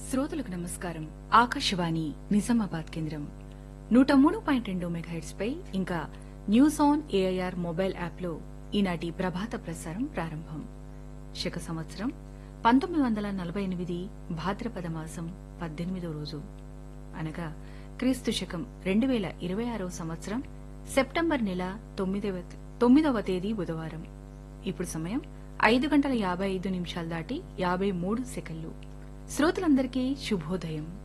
శ్రోతలకు నమస్కారం ఆకాశవాణి నిజామాబాద్ కేంద్రం నూట మూడు పాయింట్ రెండు మెగాహెట్స్ పై ఇంకా న్యూస్ ఆన్ ఏఐఆర్ మొబైల్ యాప్లో ఈనాటి ప్రభాత ప్రసారం ప్రారంభం శక సంవత్సరం పంతొమ్మిది వందల నలభై ఎనిమిది భాద్రపద మాసం పద్దెనిమిదో రోజు అనగా క్రీస్తు శకం రెండు వేల ఇరవై ఆరవ సంవత్సరం సెప్టెంబర్ నెల తొమ్మిదవ తొమ్మిదవ తేదీ బుధవారం ఇప్పుడు సమయం ఐదు గంటల యాభై ఐదు నిమిషాలు దాటి యాభై మూడు సెకండ్లు శ్రోతలందరికీ శుభోదయం